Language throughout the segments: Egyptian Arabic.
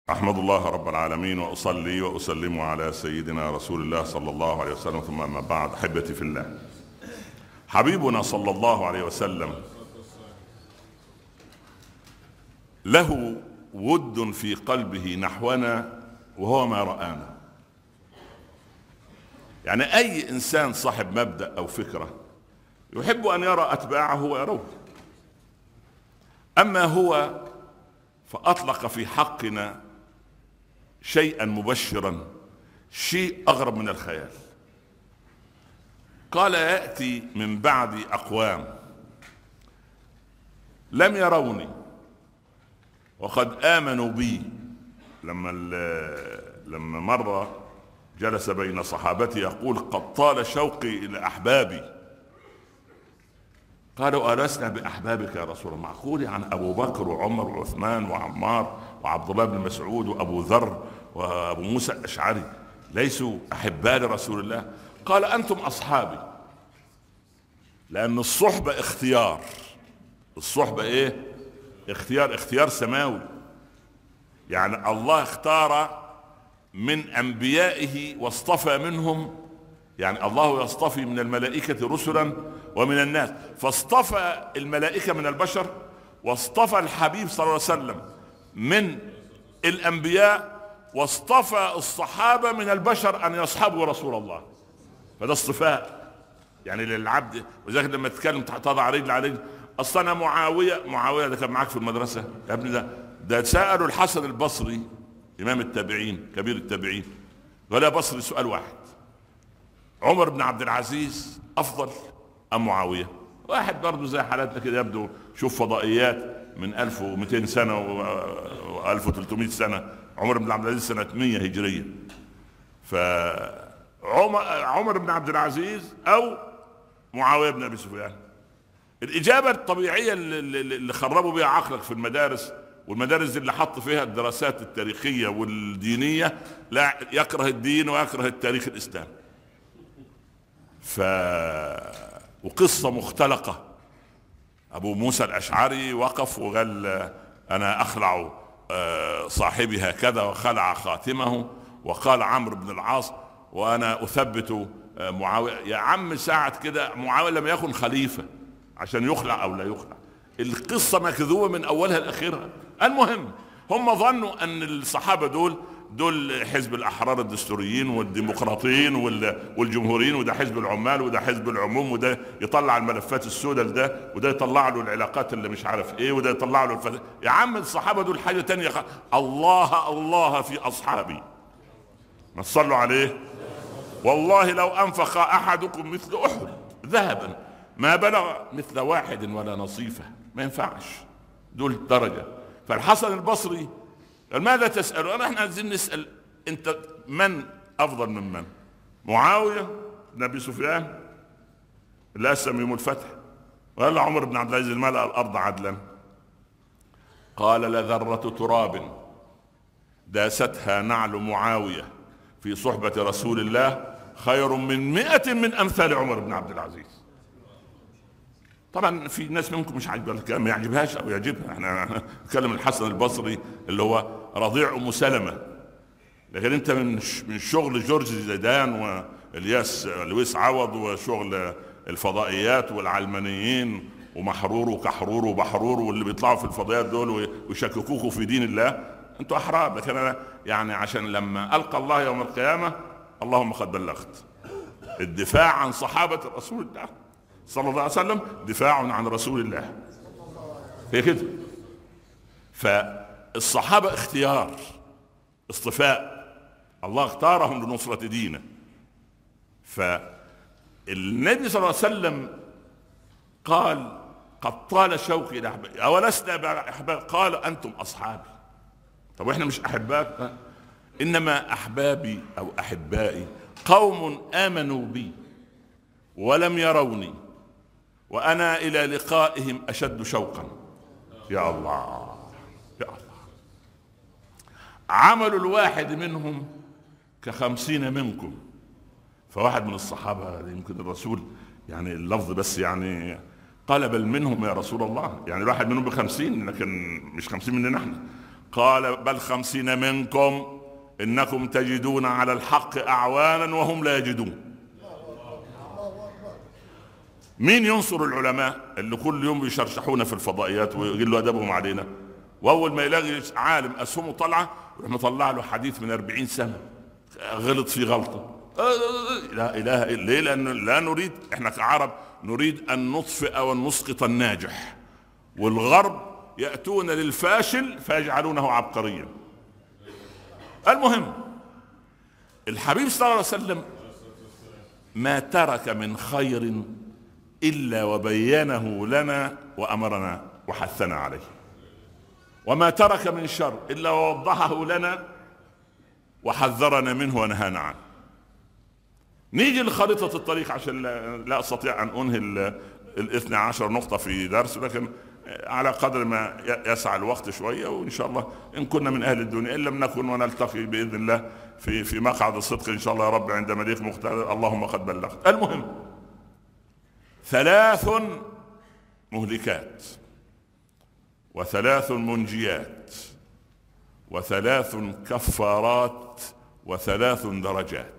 احمد الله رب العالمين واصلي واسلم على سيدنا رسول الله صلى الله عليه وسلم ثم اما بعد احبتي في الله حبيبنا صلى الله عليه وسلم له ود في قلبه نحونا وهو ما رانا يعني اي انسان صاحب مبدا او فكره يحب ان يرى اتباعه ويروه اما هو فاطلق في حقنا شيئا مبشرا شيء اغرب من الخيال قال ياتي من بعد اقوام لم يروني وقد امنوا بي لما لما مر جلس بين صحابته يقول قد طال شوقي الى احبابي قالوا ألسنا بأحبابك يا رسول الله معقول عن أبو بكر وعمر وعثمان وعمار وعبد الله بن مسعود وأبو ذر وأبو موسى الأشعري ليسوا أحباء لرسول الله قال أنتم أصحابي لأن الصحبة اختيار الصحبة إيه اختيار اختيار سماوي يعني الله اختار من أنبيائه واصطفى منهم يعني الله يصطفي من الملائكة رسلا ومن الناس فاصطفى الملائكة من البشر واصطفى الحبيب صلى الله عليه وسلم من الأنبياء واصطفى الصحابة من البشر أن يصحبوا رسول الله فده اصطفاء يعني للعبد وذلك لما تتكلم تضع رجل على رجل اصل انا معاويه معاويه ده كان معاك في المدرسه يا ابني ده ده سالوا الحسن البصري امام التابعين كبير التابعين قال يا بصري سؤال واحد عمر بن عبد العزيز افضل ام معاويه واحد برضه زي حالاتنا كده يبدو شوف فضائيات من 1200 سنه و 1300 سنه عمر بن عبد العزيز سنه 100 هجريه ف عمر عمر بن عبد العزيز او معاويه بن ابي سفيان الاجابه الطبيعيه اللي, اللي خربوا بها عقلك في المدارس والمدارس اللي حط فيها الدراسات التاريخيه والدينيه لا يكره الدين ويكره التاريخ الاسلامي ف وقصه مختلقه ابو موسى الاشعري وقف وقال انا اخلع صاحبي هكذا وخلع خاتمه وقال عمرو بن العاص وانا اثبت معاويه يا عم ساعة كده معاويه لم يكن خليفه عشان يخلع او لا يخلع القصه مكذوبه من اولها لاخرها المهم هم ظنوا ان الصحابه دول دول حزب الاحرار الدستوريين والديمقراطيين والجمهوريين وده حزب العمال وده حزب العموم وده يطلع الملفات السوداء لده وده يطلع له العلاقات اللي مش عارف ايه وده يطلع له الفت... يا عم الصحابه دول حاجه تانية خ... الله الله في اصحابي ما تصلوا عليه والله لو انفق احدكم مثل احد ذهبا ما بلغ مثل واحد ولا نصيفه ما ينفعش دول درجه فالحسن البصري قال ماذا تسأل أنا احنا عايزين نسأل أنت من أفضل من من معاوية بن أبي سفيان اللي أسلم يوم الفتح وقال عمر بن عبد العزيز ملأ الأرض عدلا قال لذرة تراب داستها نعل معاوية في صحبة رسول الله خير من مئة من أمثال عمر بن عبد العزيز طبعا في ناس منكم مش عاجبها ما يعجبهاش او يعجبها احنا نتكلم الحسن البصري اللي هو رضيع ام سلمه لكن انت من من شغل جورج زيدان والياس لويس عوض وشغل الفضائيات والعلمانيين ومحرور وكحرور وبحرور واللي بيطلعوا في الفضائيات دول ويشككوكوا في دين الله انتوا احرار لكن انا يعني عشان لما القى الله يوم القيامه اللهم قد بلغت الدفاع عن صحابه رسول الله صلى الله عليه وسلم دفاع عن رسول الله هي كده فالصحابة اختيار اصطفاء الله اختارهم لنصرة دينه فالنبي صلى الله عليه وسلم قال قد طال شوقي الى احبابي اولسنا باحباب قال انتم اصحابي طب واحنا مش احباء انما احبابي او احبائي قوم امنوا بي ولم يروني وانا الى لقائهم اشد شوقا يا الله يا الله عمل الواحد منهم كخمسين منكم فواحد من الصحابة يمكن الرسول يعني اللفظ بس يعني قال بل منهم يا رسول الله يعني الواحد منهم بخمسين لكن مش خمسين مننا احنا قال بل خمسين منكم انكم تجدون على الحق اعوانا وهم لا يجدون مين ينصر العلماء اللي كل يوم بيشرشحونا في الفضائيات ويقولوا ادبهم علينا واول ما يلاقي عالم اسهمه طالعه يروح مطلع له حديث من 40 سنه غلط في غلطه لا اله الا ليه لان لا نريد احنا كعرب نريد ان نطفئ ونسقط الناجح والغرب ياتون للفاشل فيجعلونه عبقريا المهم الحبيب صلى الله عليه وسلم ما ترك من خير الا وبينه لنا وامرنا وحثنا عليه وما ترك من شر الا ووضحه لنا وحذرنا منه ونهانا عنه نيجي لخريطة الطريق عشان لا, استطيع ان انهي الاثنى عشر نقطة في درس لكن على قدر ما يسعى الوقت شوية وان شاء الله ان كنا من اهل الدنيا ان لم نكن ونلتقي باذن الله في في مقعد الصدق ان شاء الله يا رب عند مليك مختار اللهم قد بلغت المهم ثلاث مهلكات وثلاث منجيات وثلاث كفارات وثلاث درجات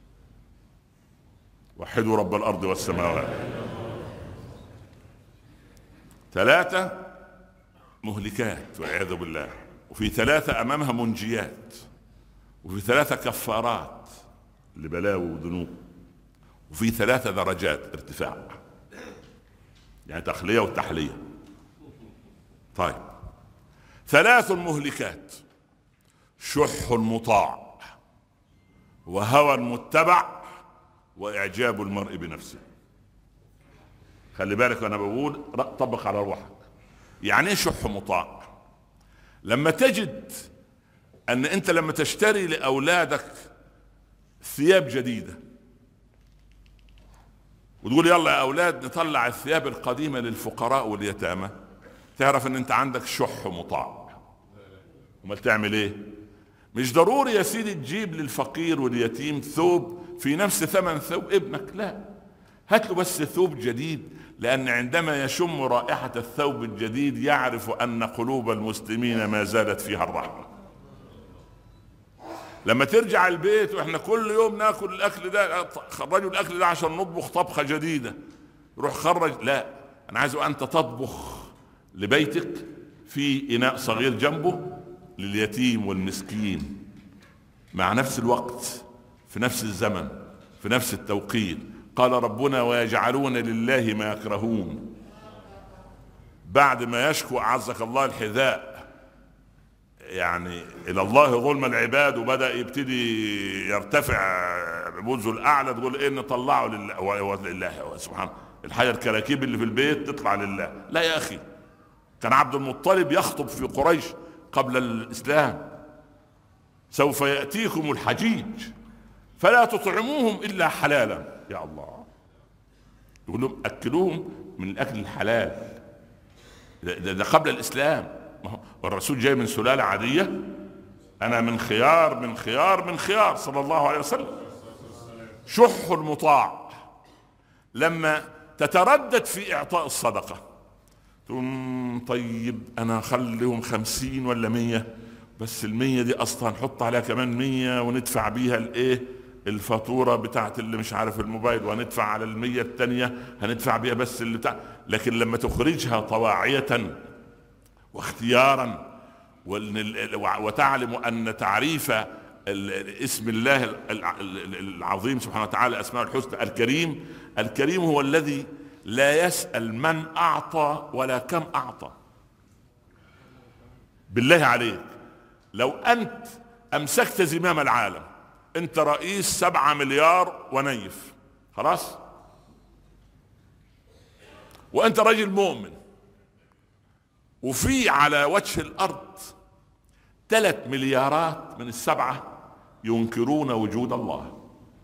وحدوا رب الارض والسماوات ثلاثه مهلكات والعياذ بالله وفي ثلاثه امامها منجيات وفي ثلاثه كفارات لبلاوي وذنوب وفي ثلاثه درجات ارتفاع يعني تخليه وتحليه طيب ثلاث مهلكات شح مطاع وهوى متبع واعجاب المرء بنفسه خلي بالك وانا بقول طبق على روحك يعني ايه شح مطاع لما تجد ان انت لما تشتري لاولادك ثياب جديده وتقول يلا يا اولاد نطلع الثياب القديمه للفقراء واليتامى تعرف ان انت عندك شح مطاع امال تعمل ايه مش ضروري يا سيدي تجيب للفقير واليتيم ثوب في نفس ثمن ثوب ابنك لا هات له بس ثوب جديد لان عندما يشم رائحه الثوب الجديد يعرف ان قلوب المسلمين ما زالت فيها الرحمه لما ترجع البيت واحنا كل يوم ناكل الاكل ده خرجوا الاكل ده عشان نطبخ طبخه جديده روح خرج لا انا عايز انت تطبخ لبيتك في اناء صغير جنبه لليتيم والمسكين مع نفس الوقت في نفس الزمن في نفس التوقيت قال ربنا ويجعلون لله ما يكرهون بعد ما يشكو اعزك الله الحذاء يعني الى الله ظلم العباد وبدا يبتدي يرتفع بوزه الاعلى تقول ايه نطلعه لله لله سبحان الحاجه الكراكيب اللي في البيت تطلع لله لا يا اخي كان عبد المطلب يخطب في قريش قبل الاسلام سوف ياتيكم الحجيج فلا تطعموهم الا حلالا يا الله يقول لهم اكلوهم من الاكل الحلال ده, ده قبل الاسلام والرسول جاي من سلاله عاديه انا من خيار من خيار من خيار صلى الله عليه وسلم شح المطاع لما تتردد في اعطاء الصدقه تقول طيب انا اخليهم خمسين ولا مية بس المية دي اصلا نحط عليها كمان مية وندفع بيها الايه الفاتورة بتاعت اللي مش عارف الموبايل وهندفع على المية التانية هندفع بيها بس اللي بتاع لكن لما تخرجها طواعية واختيارا وتعلم ان تعريف اسم الله العظيم سبحانه وتعالى اسماء الحسنى الكريم الكريم هو الذي لا يسأل من أعطى ولا كم أعطى بالله عليك لو أنت أمسكت زمام العالم أنت رئيس سبعة مليار ونيف خلاص وأنت رجل مؤمن وفي على وجه الأرض ثلاث مليارات من السبعة ينكرون وجود الله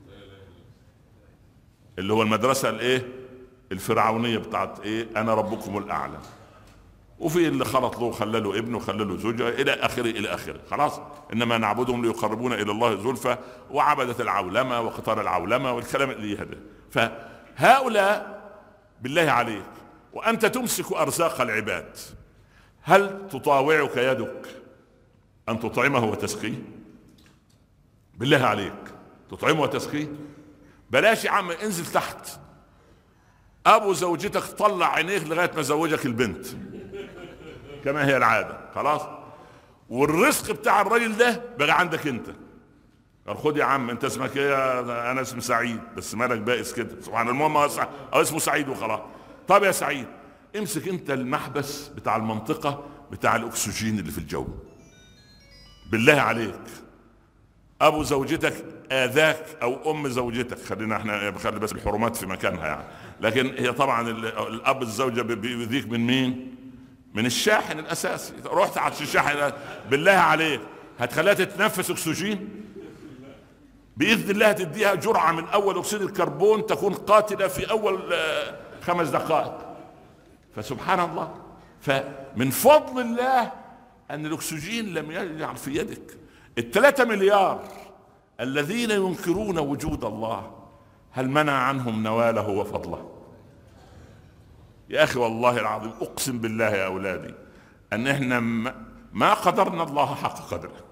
اللي هو المدرسة الايه الفرعونيه بتاعت ايه انا ربكم الاعلى وفي اللي خلط له خلى له ابنه خلى له زوجه الى اخره الى اخره خلاص انما نعبدهم ليقربونا الى الله زلفى وعبدت العولمه وقطار العولمه والكلام اللي هذا فهؤلاء بالله عليك وانت تمسك ارزاق العباد هل تطاوعك يدك ان تطعمه وتسقيه بالله عليك تطعمه وتسقيه بلاش يا عم انزل تحت ابو زوجتك طلع عينيك لغايه ما زوجك البنت كما هي العاده خلاص والرزق بتاع الراجل ده بقى عندك انت قال خد يا عم انت اسمك ايه انا اسمي سعيد بس مالك بائس كده سبحان المهم او اسمه سعيد وخلاص طب يا سعيد امسك انت المحبس بتاع المنطقه بتاع الاكسجين اللي في الجو بالله عليك ابو زوجتك اذاك او ام زوجتك خلينا احنا خلي بس الحرمات في مكانها يعني لكن هي طبعا الاب الزوجه بيؤذيك من مين من الشاحن الاساسي رحت على الشاحن بالله عليك هتخليها تتنفس اكسجين باذن الله تديها جرعه من اول اكسيد الكربون تكون قاتله في اول آه، خمس دقائق فسبحان الله فمن فضل الله ان الاكسجين لم يجعل في يدك الثلاثة مليار الذين ينكرون وجود الله هل منع عنهم نواله وفضله يا اخي والله العظيم اقسم بالله يا اولادي ان احنا ما قدرنا الله حق قدره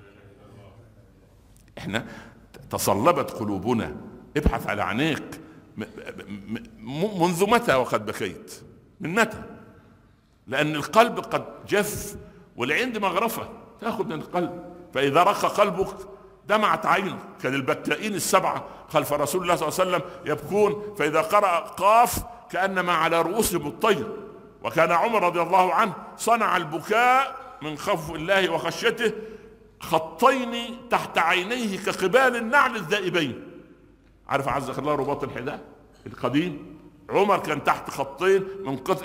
احنا تصلبت قلوبنا ابحث على عينيك منذ متى وقد بكيت من متى لان القلب قد جف والعين دي مغرفه تاخذ من القلب فاذا رق قلبك دمعت عينه كان البكائين السبعه خلف رسول الله صلى الله عليه وسلم يبكون فاذا قرأ قاف كانما على رؤوسهم الطير وكان عمر رضي الله عنه صنع البكاء من خوف الله وخشيته خطين تحت عينيه كقبال النعل الذائبين عارف عز الله رباط الحذاء القديم عمر كان تحت خطين من قطع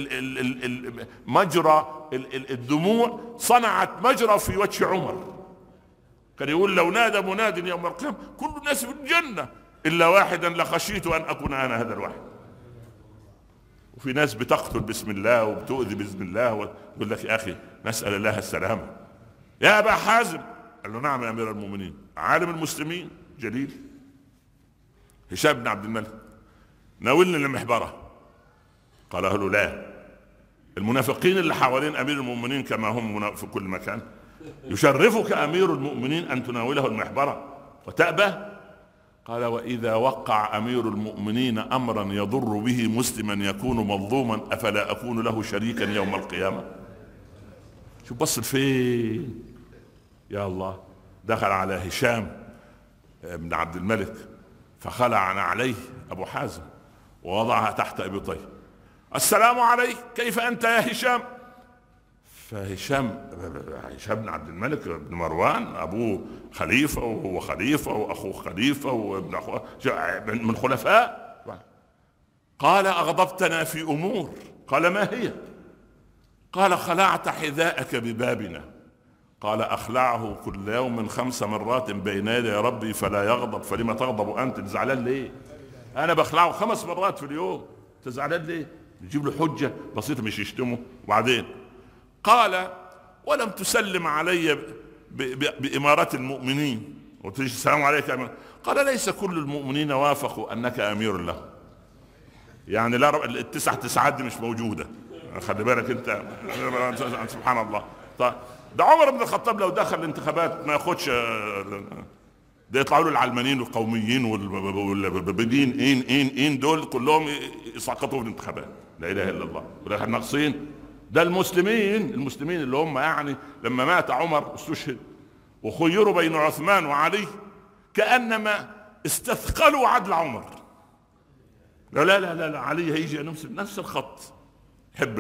مجرى الدموع صنعت مجرى في وجه عمر كان يقول لو نادى مناد يوم القيامة كل الناس في الجنة إلا واحدا لخشيت أن أكون أنا هذا الواحد وفي ناس بتقتل بسم الله وبتؤذي بسم الله ويقول لك يا أخي نسأل الله السلامة يا أبا حازم قال له نعم يا أمير المؤمنين عالم المسلمين جليل هشام بن عبد الملك ناولني المحبرة قال له لا المنافقين اللي حوالين أمير المؤمنين كما هم في كل مكان يشرفك امير المؤمنين ان تناوله المحبره وتأبى قال واذا وقع امير المؤمنين امرا يضر به مسلما يكون مظلوما افلا اكون له شريكا يوم القيامه شوف بص فين يا الله دخل على هشام بن عبد الملك فخلع عليه ابو حازم ووضعها تحت ابي طيب السلام عليك كيف انت يا هشام فهشام هشام بن عبد الملك بن مروان ابوه خليفه وهو خليفه واخوه خليفه وابن اخوه من خلفاء قال اغضبتنا في امور قال ما هي قال خلعت حذاءك ببابنا قال اخلعه كل يوم خمس مرات بين يدي ربي فلا يغضب فلما تغضب انت زعلان ليه انا بخلعه خمس مرات في اليوم تزعلان ليه نجيب له حجه بسيطه مش يشتمه وبعدين قال ولم تسلم علي بإمارة المؤمنين وتجي السلام عليك أمير. قال ليس كل المؤمنين وافقوا أنك أمير له يعني لا التسع تسعات دي مش موجودة خلي بالك انت سبحان الله طيب ده عمر بن الخطاب لو دخل الانتخابات ما ياخدش ده يطلعوا له العلمانيين والقوميين والبدين ان ان ان دول كلهم يسقطوا في الانتخابات لا اله الا الله ولكن ناقصين ده المسلمين المسلمين اللي هم يعني لما مات عمر استشهد وخيروا بين عثمان وعلي كانما استثقلوا عدل عمر لا لا لا لا, علي هيجي نفس نفس الخط يحب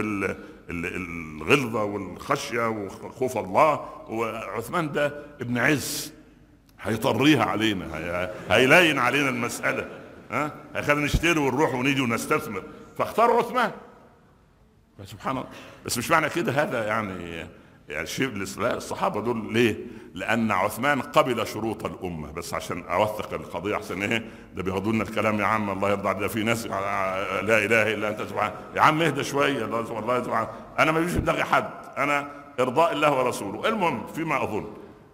الغلظه والخشيه وخوف الله وعثمان ده ابن عز هيطريها علينا هيلاين علينا المساله ها هيخلينا نشتري ونروح ونيجي ونستثمر فاختاروا عثمان سبحان الله بس مش معنى كده هذا يعني يعني شيء الصحابه دول ليه؟ لان عثمان قبل شروط الامه بس عشان اوثق القضيه عشان ايه؟ ده بياخدوا لنا الكلام يا عم الله يرضى عليك في ناس لا اله الا انت سبحان يا عم اهدى شويه الله سبحان انا ما فيش دماغي حد انا ارضاء الله ورسوله المهم فيما اظن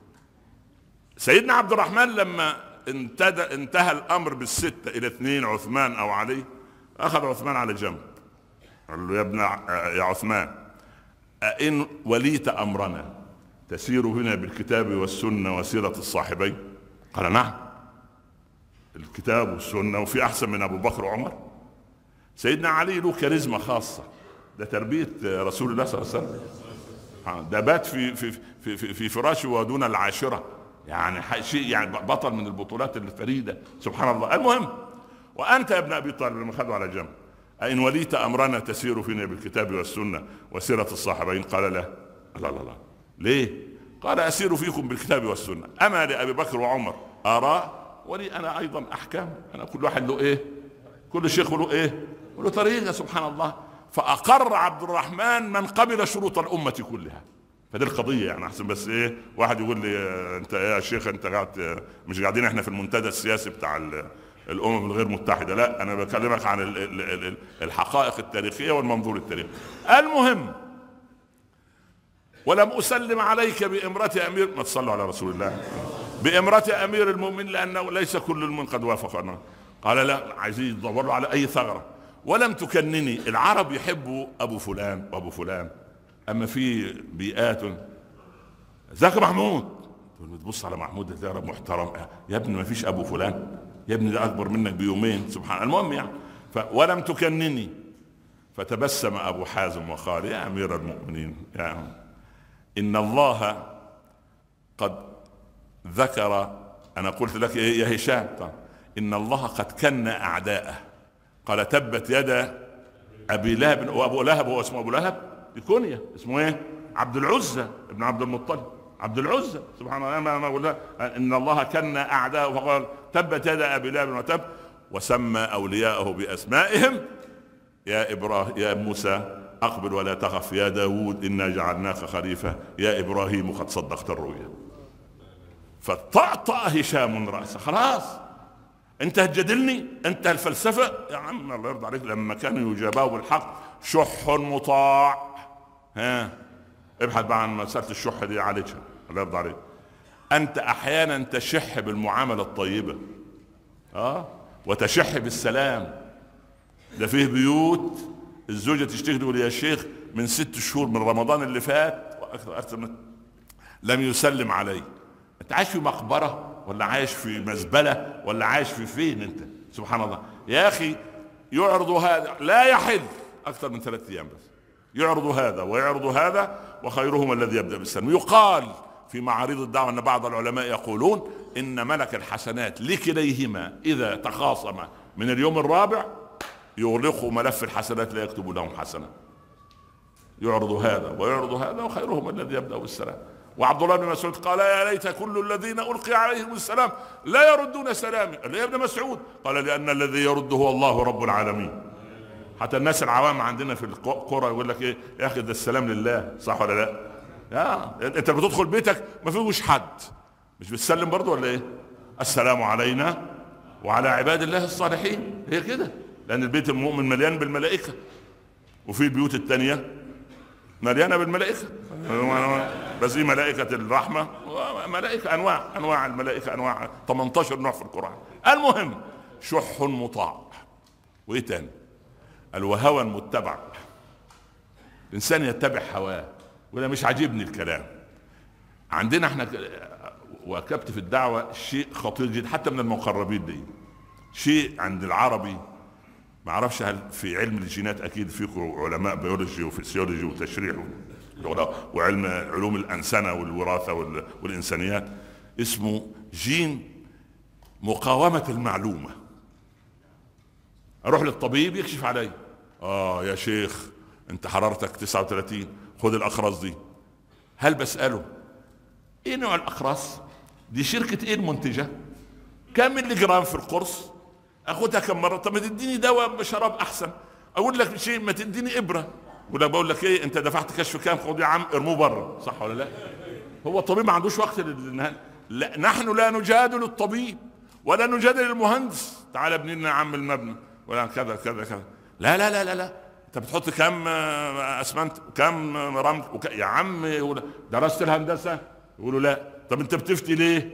سيدنا عبد الرحمن لما انتهى الامر بالسته الى اثنين عثمان او علي اخذ عثمان على جنب قال له يا ابن يا عثمان أئن وليت أمرنا تسير هنا بالكتاب والسنة وسيرة الصاحبين قال نعم الكتاب والسنة وفي أحسن من أبو بكر وعمر سيدنا علي له كاريزما خاصة ده تربية رسول الله صلى الله عليه وسلم ده بات في في في في, في فراشه ودون العاشرة يعني شيء يعني بطل من البطولات الفريدة سبحان الله المهم وأنت يا ابن أبي طالب لما خذوا على جنب أئن وليت أمرنا تسير فينا بالكتاب والسنة وسيرة الصحابين قال لا لا لا لا ليه قال أسير فيكم بالكتاب والسنة أما لأبي بكر وعمر آراء ولي أنا أيضا أحكام أنا كل واحد له إيه كل شيخ له إيه له طريقة سبحان الله فأقر عبد الرحمن من قبل شروط الأمة كلها فدي القضية يعني أحسن بس إيه واحد يقول لي أنت يا شيخ أنت قاعد مش قاعدين إحنا في المنتدى السياسي بتاع الامم الغير متحده لا انا بكلمك عن الحقائق التاريخيه والمنظور التاريخي المهم ولم اسلم عليك بامرة امير ما تصلوا على رسول الله بامرة امير المؤمن لانه ليس كل المؤمن قد وافقنا قال لا عايزين يدوروا على اي ثغره ولم تكنني العرب يحبوا ابو فلان وابو فلان اما في بيئات ذاك محمود تبص على محمود ده محترم يا ابني ما فيش ابو فلان يا ابني ده اكبر منك بيومين سبحان المهم يعني ف ولم تكنني فتبسم ابو حازم وقال يا امير المؤمنين يعني ان الله قد ذكر انا قلت لك إيه يا هشام طيب ان الله قد كن اعداءه قال تبت يد ابي لهب وابو لهب هو اسمه ابو لهب بكنيه اسمه ايه عبد العزى ابن عبد المطلب عبد العزى سبحان الله ما اقول ان الله كن اعداءه فقال تبت يد ابي لهب وتب وسمى اولياءه باسمائهم يا ابراهيم يا موسى اقبل ولا تخف يا داود انا جعلناك خليفه يا ابراهيم قد صدقت الرؤيا فطأطأ هشام راسه خلاص انت هتجادلني انت الفلسفه يا عم الله يرضى عليك لما كانوا يجابوا بالحق شح مطاع ها ابحث بقى عن مساله الشح دي عالجها الله يرضى عليك انت احيانا تشح بالمعامله الطيبه اه وتشح بالسلام ده فيه بيوت الزوجه تشتغل تقول يا شيخ من ست شهور من رمضان اللي فات واكثر اكثر من لم يسلم علي انت عايش في مقبره ولا عايش في مزبله ولا عايش في فين انت سبحان الله يا اخي يعرض هذا لا يحل اكثر من ثلاثة ايام بس يعرض هذا ويعرض هذا وخيرهما الذي يبدا بالسلم يقال في معارض الدعوة أن بعض العلماء يقولون إن ملك الحسنات لكليهما إذا تخاصم من اليوم الرابع يغلق ملف الحسنات لا يكتب لهم حسنة يعرض هذا ويعرض هذا وخيرهم الذي يبدأ بالسلام وعبد الله بن مسعود قال يا ليت كل الذين ألقي عليهم السلام لا يردون سلامي قال يا ابن مسعود قال لأن الذي يرد هو الله رب العالمين حتى الناس العوام عندنا في القرى يقول لك ايه يا اخي ده السلام لله صح ولا لا يا انت بتدخل بيتك ما فيهوش حد مش بتسلم برضه ولا ايه السلام علينا وعلى عباد الله الصالحين هي كده لان البيت المؤمن مليان بالملائكه وفي البيوت الثانيه مليانه بالملائكه بس دي ملائكه الرحمه ملائكه انواع انواع الملائكه انواع 18 نوع في القران المهم شح مطاع وايه تاني الوهوى المتبع الانسان يتبع هواه وده مش عاجبني الكلام عندنا احنا وكبت في الدعوة شيء خطير جدا حتى من المقربين دي شيء عند العربي ما اعرفش هل في علم الجينات اكيد فيكم علماء بيولوجي وفسيولوجي وتشريح وعلم علوم الانسنه والوراثه والانسانيات اسمه جين مقاومه المعلومه اروح للطبيب يكشف علي اه يا شيخ انت حرارتك 39 خد الاخراس دي هل بساله ايه نوع الاخراس دي شركه ايه المنتجه كم ملي جرام في القرص اخدها كم مره طب ما تديني دواء شراب احسن اقول لك شيء ما تديني ابره ولا بقول لك ايه انت دفعت كشف كام خد يا عم ارموه بره صح ولا لا هو الطبيب ما عندوش وقت للنهاية. لا نحن لا نجادل الطبيب ولا نجادل المهندس تعال ابني لنا يا عم المبنى ولا كذا كذا كذا لا لا لا لا لا انت بتحط كم اسمنت كم رمل وك... يا عم درست الهندسه يقولوا لا طب انت بتفتي ليه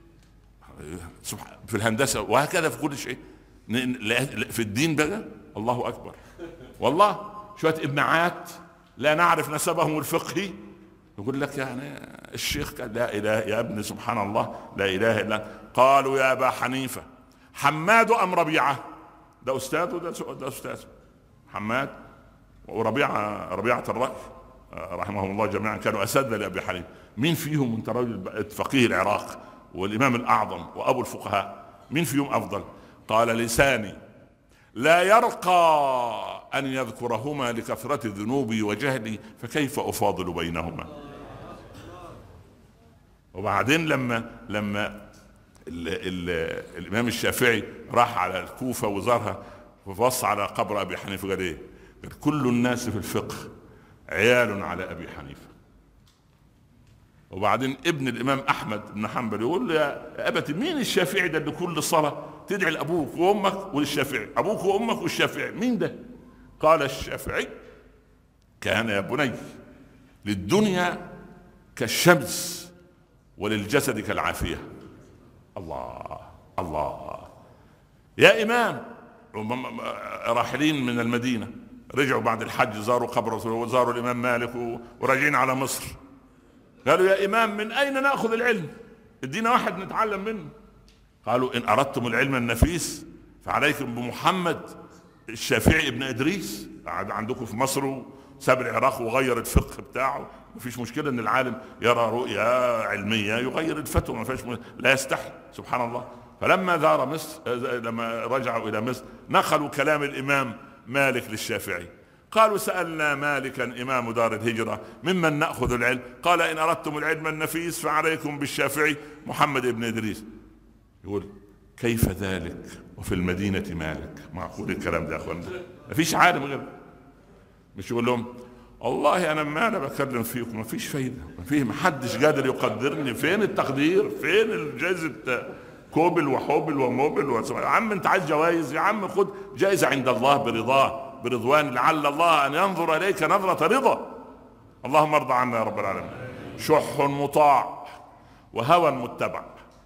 في الهندسه وهكذا في كل شيء في الدين بقى الله اكبر والله شويه ابنعات لا نعرف نسبهم الفقهي يقول لك يعني الشيخ قال لا اله يا ابني سبحان الله لا اله الا قالوا يا ابا حنيفه حماد ام ربيعه ده استاذ وده ده استاذ حماد وربيعه ربيعه الراي رحمهم الله جميعا كانوا اساتذه لابي حنيفه مين فيهم انت راجل فقيه العراق والامام الاعظم وابو الفقهاء مين فيهم افضل قال لساني لا يرقى ان يذكرهما لكثره ذنوبي وجهلي فكيف افاضل بينهما وبعدين لما لما ال ال الامام الشافعي راح على الكوفه وزارها وبص على قبر ابي حنيفه قال ايه؟ قال كل الناس في الفقه عيال على ابي حنيفه وبعدين ابن الامام احمد بن حنبل يقول له يا ابت مين الشافعي ده اللي كل صلاه تدعي لابوك وامك وللشافعي ابوك وامك والشافعي مين ده قال الشافعي كان يا بني للدنيا كالشمس وللجسد كالعافيه الله الله يا امام راحلين من المدينه رجعوا بعد الحج زاروا قبر وزاروا الامام مالك وراجعين على مصر قالوا يا إمام من أين نأخذ العلم ادينا واحد نتعلم منه قالوا إن أردتم العلم النفيس فعليكم بمحمد الشافعي ابن إدريس قعد عندكم في مصر ساب العراق وغير الفقه بتاعه مفيش مشكلة ان العالم يرى رؤية علمية يغير الفتوى ما فيش لا يستحي سبحان الله فلما زار مصر لما رجعوا الى مصر نقلوا كلام الامام مالك للشافعي قالوا سألنا مالكا إمام دار الهجرة ممن نأخذ العلم قال إن أردتم العلم النفيس فعليكم بالشافعي محمد بن إدريس يقول كيف ذلك وفي المدينة مالك معقول الكلام ده يا أخوانا ما فيش عالم غير مش يقول لهم والله انا ما انا بكلم فيكم ما فيش فايده ما فيه ما حدش قادر يقدرني فين التقدير فين جائزه كوبل وحوبل وموبل يا عم انت عايز جوائز يا عم خد جائزه عند الله برضاه برضوان لعل الله ان ينظر اليك نظره رضا اللهم ارضى عنا يا رب العالمين شح مطاع وهوى متبع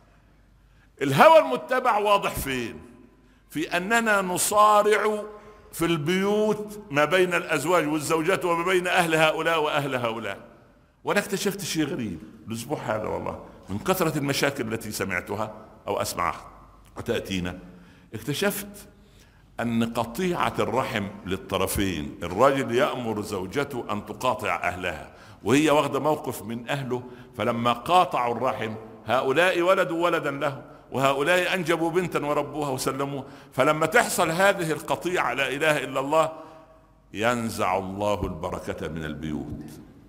الهوى المتبع واضح فين في اننا نصارع في البيوت ما بين الازواج والزوجات وما بين اهل هؤلاء واهل هؤلاء وانا اكتشفت شيء غريب الاسبوع هذا والله من كثره المشاكل التي سمعتها او اسمعها وتاتينا اكتشفت ان قطيعه الرحم للطرفين الرجل يامر زوجته ان تقاطع اهلها وهي واخده موقف من اهله فلما قاطعوا الرحم هؤلاء ولدوا ولدا له وهؤلاء انجبوا بنتا وربوها وسلموها فلما تحصل هذه القطيعه لا اله الا الله ينزع الله البركه من البيوت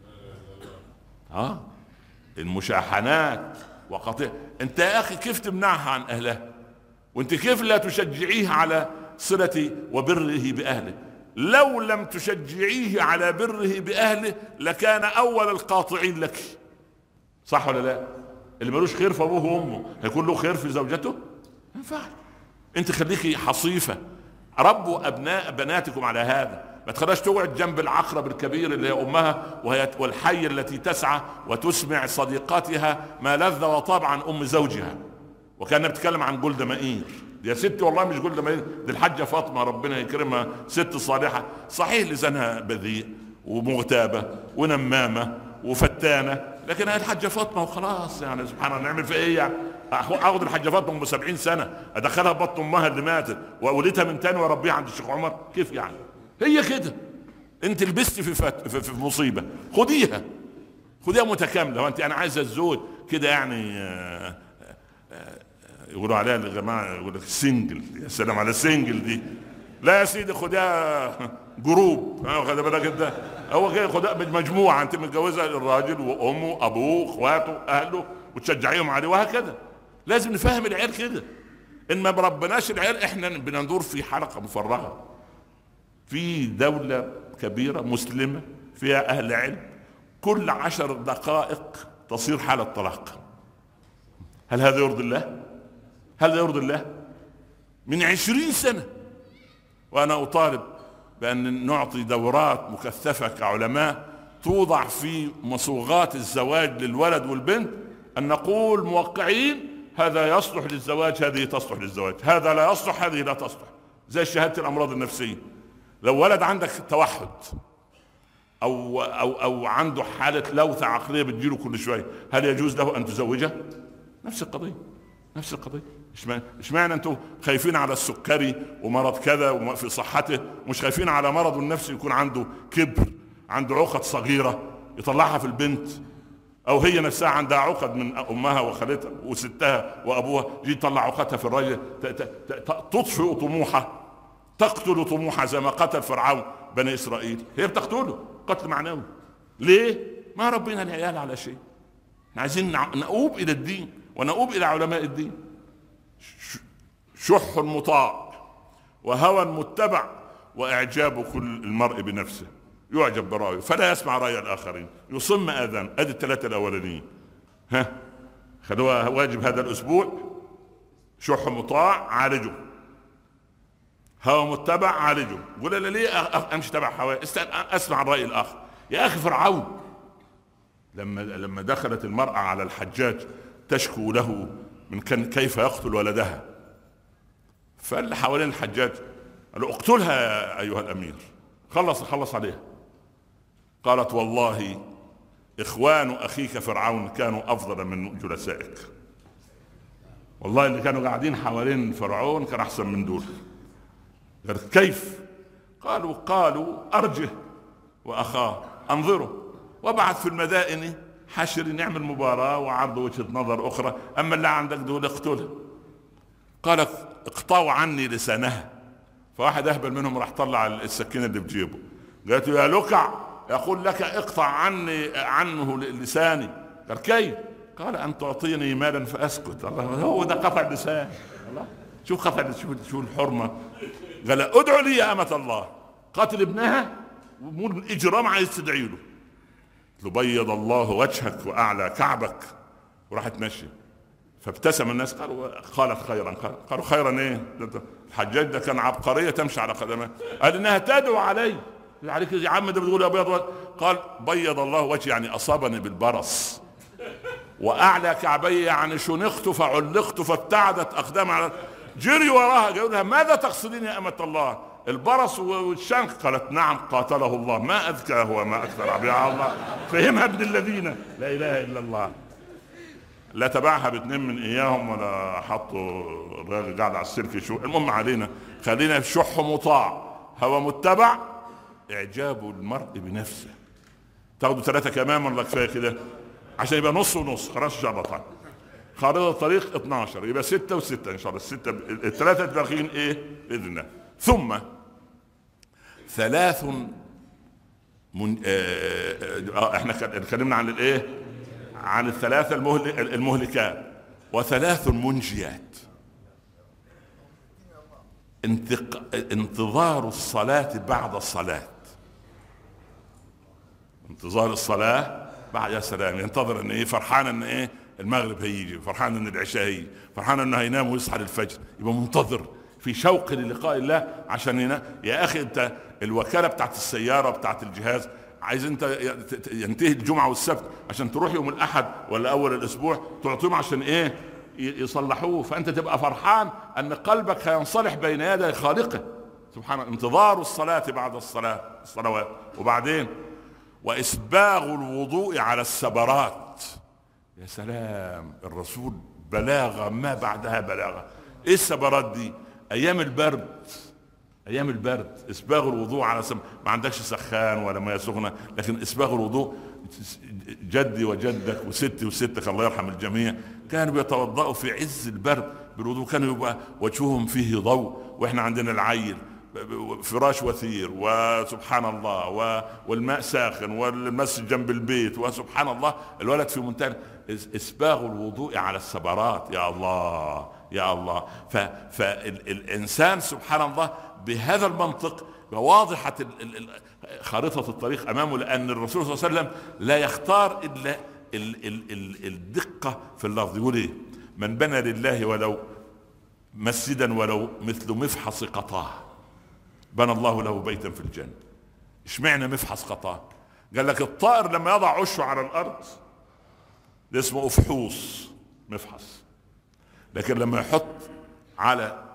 ها المشاحنات وقطيع انت يا اخي كيف تمنعها عن اهلها وانت كيف لا تشجعيها على صلة وبره بأهله لو لم تشجعيه على بره بأهله لكان أول القاطعين لك صح ولا لا اللي ملوش خير في أبوه وأمه هيكون له خير في زوجته ما ينفعش انت خليكي حصيفة ربوا أبناء بناتكم على هذا ما تخليهاش تقعد جنب العقرب الكبير اللي هي امها وهي والحي التي تسعى وتسمع صديقاتها ما لذ وطاب عن ام زوجها وكان بتتكلم عن جولدا مائير يا ستي والله مش قلت دي الحاجة فاطمة ربنا يكرمها ست صالحة صحيح لسانها بذيء ومغتابة ونمامة وفتانة لكن هي الحاجة فاطمة وخلاص يعني سبحان الله نعمل في ايه يعني اخذ الحاجة فاطمة ام 70 سنة ادخلها بطن امها اللي ماتت وولدتها من تاني واربيها عند الشيخ عمر كيف يعني هي كده انت لبستي في, فت... في, في مصيبة خديها خديها متكاملة وانت انا عايزة الزوج كده يعني آه يقولوا عليها الجماعه يقول لك سنجل يا سلام على السنجل دي لا يا سيدي خدها جروب خد بالك انت هو كده خدها مجموعه انت متجوزها الراجل وامه ابوه اخواته اهله وتشجعيهم عليه وهكذا لازم نفهم العيال كده ان ما بربناش العيال احنا بندور في حلقه مفرغه في دوله كبيره مسلمه فيها اهل علم كل عشر دقائق تصير حاله طلاق هل هذا يرضي الله؟ هل يرضي الله من عشرين سنة وأنا أطالب بأن نعطي دورات مكثفة كعلماء توضع في مصوغات الزواج للولد والبنت أن نقول موقعين هذا يصلح للزواج هذه تصلح للزواج هذا لا يصلح هذه لا تصلح زي شهادة الأمراض النفسية لو ولد عندك توحد او او او عنده حاله لوثه عقليه بتجيله كل شويه هل يجوز له ان تزوجه نفس القضيه نفس القضيه اشمعنى انتم خايفين على السكري ومرض كذا وفي صحته مش خايفين على مرضه النفسي يكون عنده كبر عنده عقد صغيره يطلعها في البنت او هي نفسها عندها عقد من امها وخالتها وستها وابوها يجي تطلع عقدها في الراجل تطفئ طموحها تقتل طموحها زي ما قتل فرعون بني اسرائيل هي بتقتله قتل معنوي ليه ما ربنا العيال على شيء عايزين نؤوب الى الدين ونؤوب الى علماء الدين شح مطاع وهوى متبع واعجاب كل المرء بنفسه يعجب برايه فلا يسمع راي الاخرين يصم اذان ادي الثلاثه الاولانيين ها خلوها واجب هذا الاسبوع شح مطاع عالجه هوى متبع عالجه قول انا ليه امشي تبع هواي اسمع الراي الاخر يا اخي فرعون لما لما دخلت المراه على الحجاج تشكو له من كان كيف يقتل ولدها فاللي حوالين الحجاج قال له اقتلها ايها الامير خلص خلص عليها قالت والله اخوان اخيك فرعون كانوا افضل من جلسائك والله اللي كانوا قاعدين حوالين فرعون كان احسن من دول قال كيف قالوا قالوا ارجه واخاه انظروا وابعث في المدائن حشر نعمل مباراة وعرض وجهة نظر أخرى أما اللي عندك دول اقتله قال اقطعوا عني لسانها فواحد أهبل منهم راح طلع السكينة اللي في جيبه قالت يا لكع يقول لك اقطع عني عنه لساني قال كيف قال أن تعطيني مالا فأسكت الله هو ده قطع لسان الله شوف قطع شوف شوف الحرمة قال ادعوا لي يا أمة الله قاتل ابنها ومول إجرام عايز تدعي له لبيض الله وجهك واعلى كعبك وراحت ماشيه فابتسم الناس قالوا قالت خيرا قالوا خيرا ايه الحجاج ده كان عبقريه تمشي على قدمه قال انها تدعو علي عليك يا عم ده بتقول يا ابيض قال بيض الله وجهي يعني اصابني بالبرص واعلى كعبي يعني شنقت فعلقت فابتعدت اقدام على جري وراها قالوا لها ماذا تقصدين يا امه الله البرص والشنق قالت نعم قاتله الله ما اذكاه وما اكثر يا الله فهمها ابن الذين لا اله الا الله لا تبعها باتنين من اياهم ولا حطوا الراجل قاعد على السلك شو المهم علينا خلينا في شح مطاع هوى متبع اعجاب المرء بنفسه تاخدوا ثلاثه كمان ولا كفايه كده عشان يبقى نص ونص خلاص ان شاء الله طيب خارطه الطريق 12 يبقى ستة وستة ان شاء الله الستة الثلاثة الباقيين ايه باذن الله ثم ثلاث من آه, آه, آه احنا اتكلمنا عن الايه عن الثلاثة المهلكات وثلاث منجيات انتق... انتظار الصلاة بعد الصلاة انتظار الصلاة بعد يا سلام ينتظر ان ايه فرحان ان ايه المغرب هيجي فرحان ان العشاء هيجي فرحان انه هينام ويصحى للفجر يبقى منتظر في شوق للقاء الله عشان ينام يا اخي انت الوكاله بتاعت السياره بتاعت الجهاز عايز انت ينتهي الجمعه والسبت عشان تروح يوم الاحد ولا اول الاسبوع تعطيهم عشان ايه يصلحوه فانت تبقى فرحان ان قلبك هينصلح بين يدي خالقه سبحان الله انتظار الصلاه بعد الصلاه الصلوات وبعدين واسباغ الوضوء على السبرات يا سلام الرسول بلاغه ما بعدها بلاغه ايه السبرات دي ايام البرد ايام البرد اسباغ الوضوء على سم... ما عندكش سخان ولا ميه سخنه لكن اسباغ الوضوء جدي وجدك وستي وستك الله يرحم الجميع كانوا بيتوضأوا في عز البرد بالوضوء كانوا يبقى وجههم فيه ضوء واحنا عندنا العيل فراش وثير وسبحان الله والماء ساخن والمسجد جنب البيت وسبحان الله الولد في منتهى اسباغ الوضوء على السبرات يا الله يا الله فالانسان سبحان الله بهذا المنطق واضحة خارطة الطريق أمامه لأن الرسول صلى الله عليه وسلم لا يختار إلا ال ال ال الدقة في اللفظ يقول إيه من بنى لله ولو مسجدا ولو مثل مفحص قطاه بنى الله له بيتا في الجنة اشمعنى مفحص قطاه قال لك الطائر لما يضع عشه على الأرض ده اسمه أفحوص مفحص لكن لما يحط على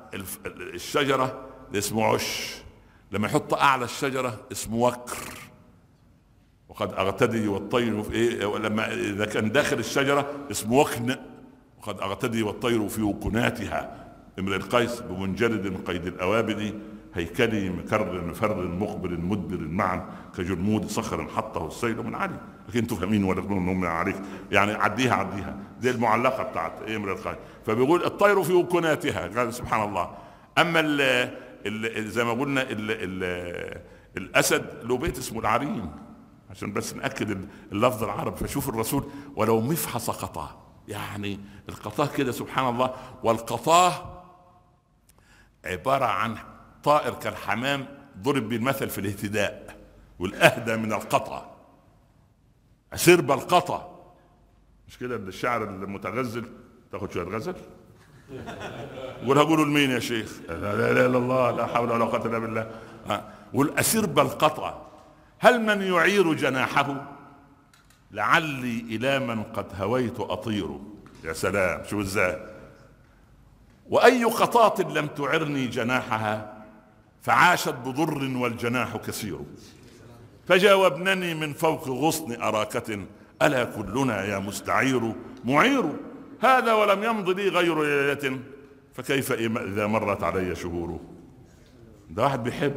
الشجرة اسمه عش لما يحط اعلى الشجرة اسمه وكر وقد اغتدي والطير في ايه لما اذا كان داخل الشجره اسمه وكن وقد اغتدي والطير في وكناتها امرئ القيس بمنجلد قيد الاوابد هيكلي مكرر مفر مقبل مدبر معا كجرمود صخر حطه السيل من علي لكن انتوا فاهمين ولا من عليك يعني عديها عديها دي المعلقه بتاعت امرئ القيس فبيقول الطير في وكناتها قال سبحان الله اما ال ال زي ما قلنا ال ال الاسد له بيت اسمه العرين عشان بس ناكد اللفظ العربي فشوف الرسول ولو مفحص قطاه يعني القطاه كده سبحان الله والقطاه عباره عن طائر كالحمام ضرب بالمثل في الاهتداء والاهدى من القطع سرب القطع مش كده الشعر المتغزل تاخد شويه غزل قول هقولوا لمين يا شيخ لا لا اله الا الله لا حول ولا قوه الا بالله والاسير بالقطع هل من يعير جناحه لعلي الى من قد هويت اطير يا سلام شو ازاي واي قطاط لم تعرني جناحها فعاشت بضر والجناح كثير فجاوبنني من فوق غصن أراكة ألا كلنا يا مستعير معير هذا ولم يمض لي غير ليلة فكيف إذا مرت علي شهور ده واحد بيحب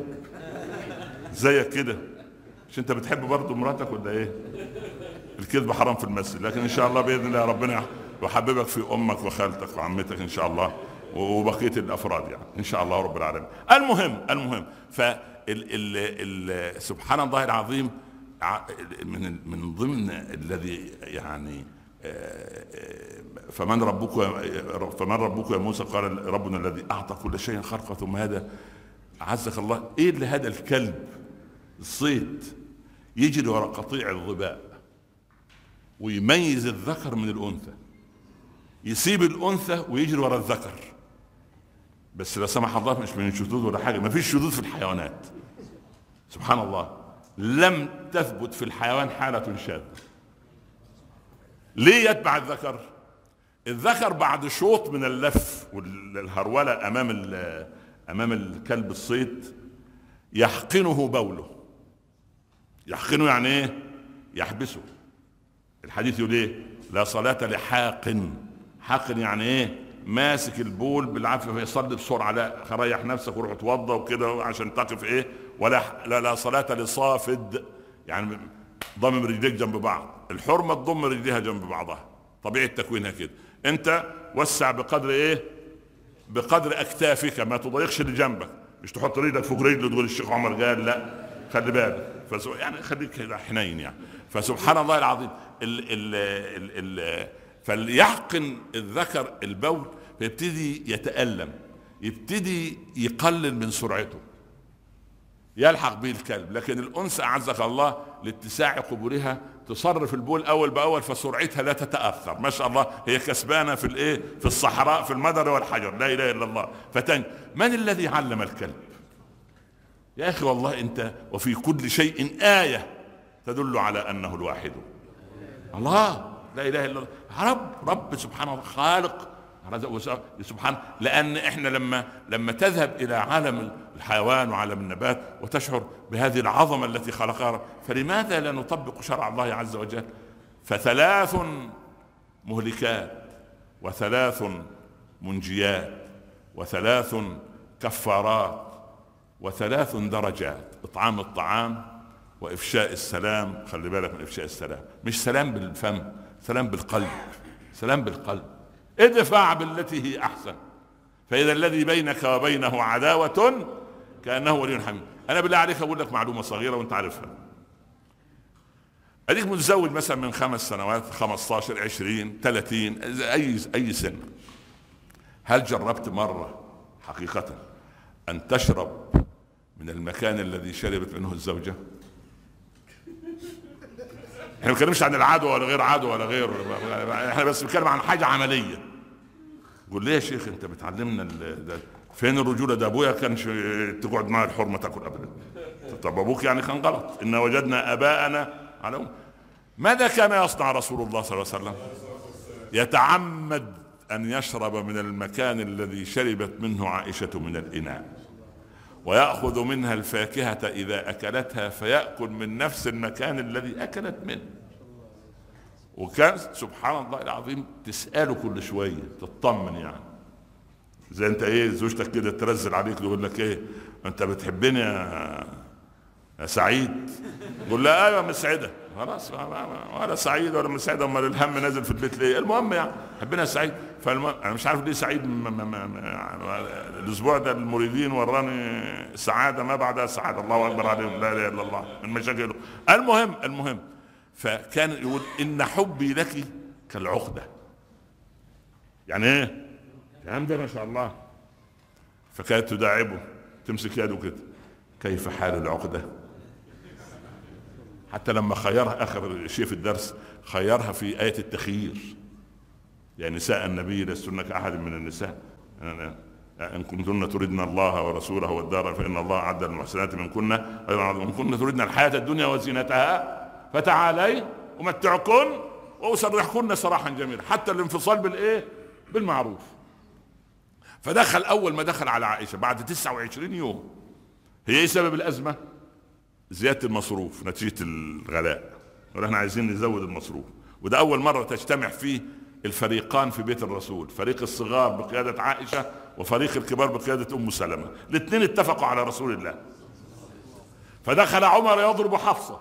زيك كده مش انت بتحب برضه مراتك ولا ايه الكذب حرام في المسجد لكن ان شاء الله باذن الله ربنا يحببك في امك وخالتك وعمتك ان شاء الله وبقيه الافراد يعني ان شاء الله رب العالمين المهم المهم ف سبحان الله العظيم من من ضمن الذي يعني آه، آه، فمن ربك فمن ربك يا موسى قال ربنا الذي اعطى كل شيء خلقه ثم هذا عزك الله ايه اللي هذا الكلب الصيد يجري وراء قطيع الظباء ويميز الذكر من الانثى يسيب الانثى ويجري وراء الذكر بس لا سمح الله مش من الشذوذ ولا حاجه ما فيش شذوذ في الحيوانات سبحان الله لم تثبت في الحيوان حاله شاذه ليه يتبع الذكر الذكر بعد شوط من اللف والهرولة امام امام الكلب الصيد يحقنه بوله يحقنه يعني ايه يحبسه الحديث يقول ايه لا صلاة لحاقن حاقن يعني ايه ماسك البول بالعافيه فيصلي بسرعه لا ريح نفسك وروح اتوضى وكده عشان تقف ايه ولا لا, لا صلاه لصافد يعني ضمم رجليك جنب بعض الحرمه تضم رجليها جنب بعضها طبيعه تكوينها كده انت وسع بقدر ايه بقدر اكتافك ما تضيقش اللي جنبك مش تحط رجلك فوق رجله تقول الشيخ عمر قال لا خلي بالك يعني خليك كده حنين يعني فسبحان الله العظيم ال ال ال ال فليحقن الذكر البول فيبتدي يتألم يبتدي يقلل من سرعته يلحق به الكلب لكن الأنثى أعزك الله لاتساع قبورها تصرف البول أول بأول فسرعتها لا تتأثر ما شاء الله هي كسبانة في الإيه في الصحراء في المدر والحجر لا إله إلا الله فتن من الذي علم الكلب يا أخي والله أنت وفي كل شيء آية تدل على أنه الواحد الله لا اله الا الله رب رب سبحان الله خالق سبحان لان احنا لما لما تذهب الى عالم الحيوان وعالم النبات وتشعر بهذه العظمه التي خلقها فلماذا لا نطبق شرع الله عز وجل فثلاث مهلكات وثلاث منجيات وثلاث كفارات وثلاث درجات اطعام الطعام وافشاء السلام خلي بالك من افشاء السلام مش سلام بالفم سلام بالقلب سلام بالقلب ادفع بالتي هي احسن فاذا الذي بينك وبينه عداوه كانه ولي حميم انا بالله عليك اقول لك معلومه صغيره وانت عارفها اديك متزوج مثلا من خمس سنوات 15 20 30 اي اي سن هل جربت مره حقيقه ان تشرب من المكان الذي شربت منه الزوجه احنا ما بنتكلمش عن العدوى ولا غير عدوى ولا غير احنا بس بنتكلم عن حاجه عمليه قول ليه يا شيخ انت بتعلمنا فين الرجوله ده ابويا كانش تقعد معاه الحرمه تاكل ابدا طب ابوك يعني كان غلط ان وجدنا اباءنا على ماذا كان يصنع رسول الله صلى الله عليه وسلم يتعمد ان يشرب من المكان الذي شربت منه عائشه من الاناء ويأخذ منها الفاكهة إذا أكلتها فيأكل من نفس المكان الذي أكلت منه وكان سبحان الله العظيم تسأله كل شوية تطمن يعني زي انت ايه زوجتك كده ترزل عليك تقول لك ايه انت بتحبني يا, يا سعيد قول لها ايوه مسعده خلاص ولا سعيد ولا مسعد امال الهم نازل في البيت ليه المهم يعني حبنا سعيد فالمهم انا مش عارف ليه سعيد م م م الاسبوع ده المريدين وراني سعاده ما بعدها سعاده الله اكبر عليهم لا اله الا الله من مشاكله المهم المهم فكان يقول ان حبي لك كالعقده يعني ايه الكلام ده ما شاء الله فكانت تداعبه تمسك يده كده كيف حال العقده حتى لما خيرها اخر شيء في الدرس خيرها في ايه التخيير يعني نساء النبي لستن كاحد من النساء ان كنتن تردن الله ورسوله والدار فان الله اعد للمحسنات من كن ان كنتن تردن الحياه الدنيا وزينتها فتعالي امتعكن واسرحكن سراحا جميلا حتى الانفصال بالايه بالمعروف فدخل اول ما دخل على عائشه بعد 29 يوم هي ايه سبب الازمه زياده المصروف نتيجه الغلاء احنا عايزين نزود المصروف وده اول مره تجتمع فيه الفريقان في بيت الرسول فريق الصغار بقياده عائشه وفريق الكبار بقياده ام سلمه الاثنين اتفقوا على رسول الله فدخل عمر يضرب حفصه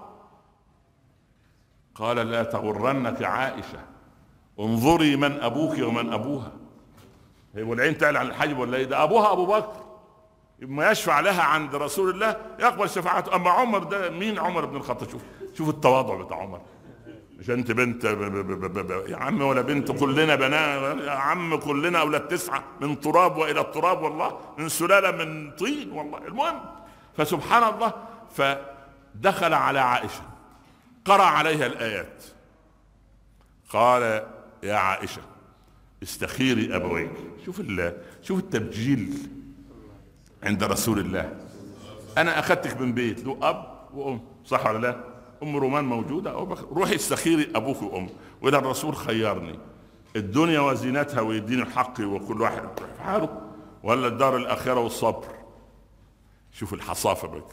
قال لا تغرنك عائشه انظري من ابوك ومن ابوها هي والعين تعلى عن الحجب ولا ايه ده ابوها ابو بكر ما يشفع لها عند رسول الله يقبل شفاعته اما عمر ده مين عمر بن الخطاب شوف شوف التواضع بتاع عمر مش انت بنت ب ب ب يا عم ولا بنت كلنا بنات يا عم كلنا اولاد تسعه من تراب والى التراب والله من سلاله من طين والله المهم فسبحان الله فدخل على عائشه قرأ عليها الايات قال يا عائشه استخيري ابويك شوف شوف التبجيل عند رسول الله انا اخذتك من بيت له اب وام صح ولا لا ام رومان موجوده او بخ... روحي استخيري ابوك وام واذا الرسول خيرني الدنيا وزينتها ويديني حقي وكل واحد في حاله ولا الدار الاخره والصبر شوف الحصافه بك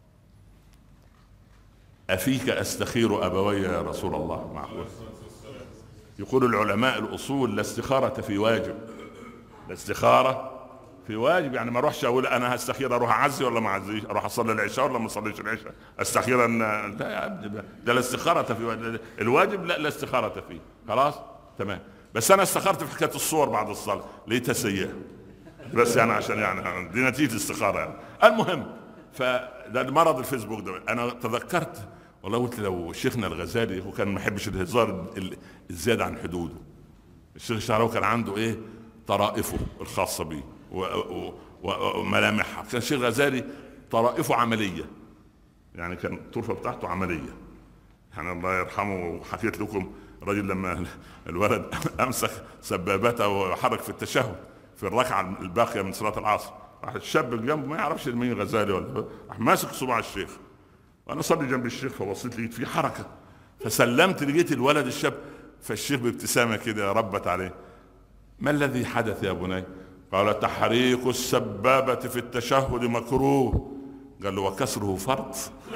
افيك استخير ابوي يا رسول الله معقول يقول العلماء الاصول لا استخاره في واجب لا استخاره في واجب يعني ما اروحش اقول انا هستخير اروح اعزي ولا ما اعزيش اروح اصلي العشاء ولا ما اصليش العشاء استخير ان لا يا ابني ده لا استخاره في واجب. الواجب لا لا استخاره فيه خلاص تمام بس انا استخرت في حكايه الصور بعد الصلاه لقيتها سيئه بس يعني عشان يعني دي نتيجه استخاره يعني المهم فده مرض الفيسبوك ده انا تذكرت والله قلت لو شيخنا الغزالي هو كان ما يحبش الهزار الزياده عن حدوده الشيخ الشعراوي كان عنده ايه طرائفه الخاصه به وملامحها كان الشيخ الغزالي طرائفه عمليه يعني كان الطرفه بتاعته عمليه يعني الله يرحمه وحكيت لكم رجل لما الولد امسك سبابته وحرك في التشهد في الركعه الباقيه من صلاه العصر راح الشاب جنبه ما يعرفش مين غزالي ولا راح ماسك صباع الشيخ وانا اصلي جنب الشيخ فبصيت لقيت في حركه فسلمت لقيت الولد الشاب فالشيخ بابتسامه كده ربت عليه ما الذي حدث يا بني قال تحريك السبابة في التشهد مكروه قال له وكسره فرض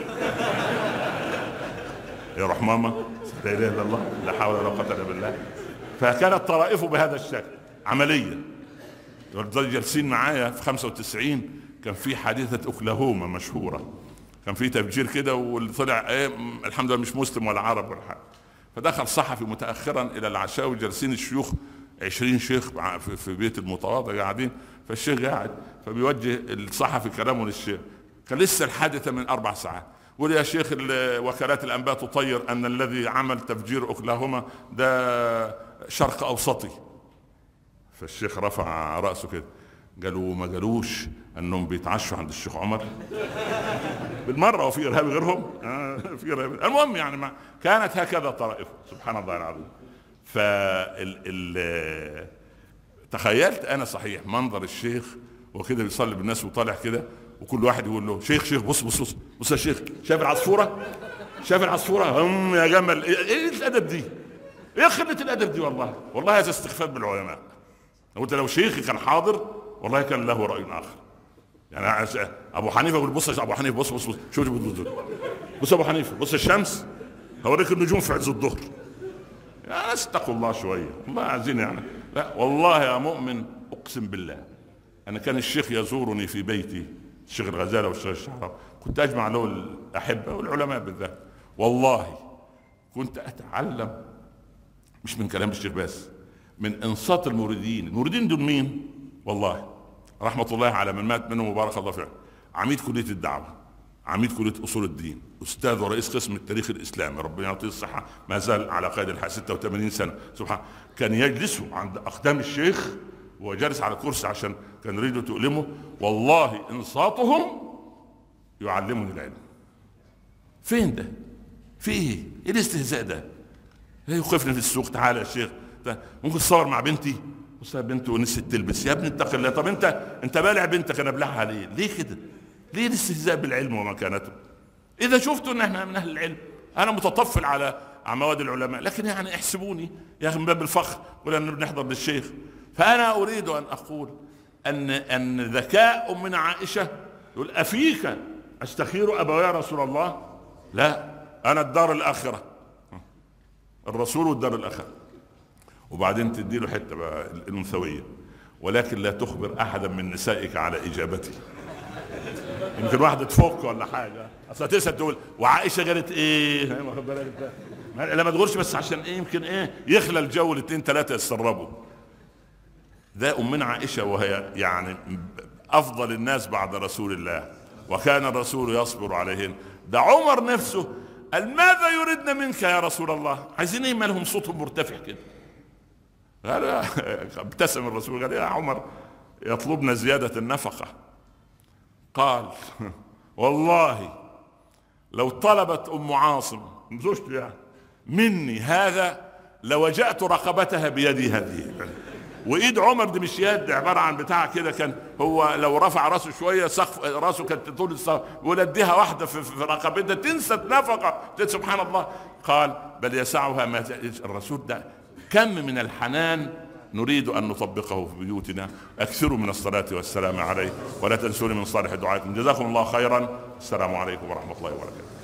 يا روح ماما لا اله الا الله لا حول ولا قوه الا بالله فكانت طرائفه بهذا الشكل عمليه جالسين معايا في 95 كان في حادثه اوكلاهوما مشهوره كان في تفجير كده واللي طلع ايه الحمد لله مش مسلم ولا عرب ولا حاجه فدخل صحفي متاخرا الى العشاء وجالسين الشيوخ عشرين شيخ في بيت المتواضع قاعدين فالشيخ قاعد فبيوجه الصحفي كلامه للشيخ كان لسه الحادثه من اربع ساعات يقول يا شيخ وكالات الانباء تطير ان الذي عمل تفجير اوكلاهوما ده شرق اوسطي فالشيخ رفع راسه كده قالوا ما قالوش انهم بيتعشوا عند الشيخ عمر بالمره وفي ارهابي غيرهم آه في ارهابي المهم يعني ما كانت هكذا طرائف سبحان الله العظيم فال ال تخيلت انا صحيح منظر الشيخ وكده بيصلي بالناس وطالع كده وكل واحد يقول له شيخ شيخ بص بص بص بص يا شيخ شايف العصفوره شايف العصفوره هم يا جمل ايه الادب دي ايه خلة الادب دي والله والله هذا استخفاف بالعلماء قلت لو شيخي كان حاضر والله كان له راي اخر يعني ابو حنيفه يقول بص يا ابو حنيفه بص بص بص شوف بص, بص, بص ابو حنيفه بص الشمس هوريك النجوم في عز الظهر يا ناس اتقوا الله شويه ما عايزين يعني لا والله يا مؤمن اقسم بالله انا كان الشيخ يزورني في بيتي الشيخ الغزاله والشيخ الشعراوي كنت اجمع له الاحبه والعلماء بالذات والله كنت اتعلم مش من كلام الشيخ بس من انصات المريدين المريدين دول مين والله رحمه الله على من مات منهم وبارك الله فيه عميد كليه الدعوه عميد كليه اصول الدين استاذ ورئيس قسم التاريخ الاسلامي ربنا يعطيه الصحه ما زال على قيد الحياه 86 سنه سبحان كان يجلس عند اقدام الشيخ وجالس على كرسي عشان كان ريده تؤلمه والله انصاتهم يعلمني العلم فين ده في ايه ايه الاستهزاء ده يوقفني في السوق تعالى يا شيخ ممكن تصور مع بنتي بص يا بنتي ونسيت تلبس يا ابني اتق الله طب انت انت بالع بنتك انا ابلعها ليه ليه كده ليه الاستهزاء بالعلم ومكانته اذا شفتوا ان احنا من اهل العلم انا متطفل على مواد العلماء لكن يعني احسبوني يا اخي من باب الفخر ولان بنحضر للشيخ فانا اريد ان اقول ان ان ذكاء من عائشه يقول افيك استخير ابوي يا رسول الله لا انا الدار الاخره الرسول والدار الاخره وبعدين تدي له حته بقى الانثويه ولكن لا تخبر احدا من نسائك على اجابتي يمكن واحده تفك ولا حاجه اصل تسال تقول وعائشه قالت ايه لا ما تقولش بس عشان ايه يمكن ايه يخلى الجو الاثنين ثلاثه يتسربوا ده امنا عائشه وهي يعني افضل الناس بعد رسول الله وكان الرسول يصبر عليهن ده عمر نفسه قال ماذا يريدن منك يا رسول الله عايزين ايه مالهم صوتهم مرتفع كده قال ابتسم الرسول قال يا عمر يطلبن زيادة النفقة قال والله لو طلبت ام عاصم زوجته يعني مني هذا لوجأت رقبتها بيدي هذه وايد عمر دي مش يد عباره عن بتاع كده كان هو لو رفع راسه شويه سقف راسه كانت طول السقف يقول اديها واحده في, في رقبتها تنسى النفقه سبحان الله قال بل يسعها ما الرسول ده كم من الحنان نريد ان نطبقه في بيوتنا اكثروا من الصلاه والسلام عليه ولا تنسوني من صالح دعائكم جزاكم الله خيرا السلام عليكم ورحمه الله وبركاته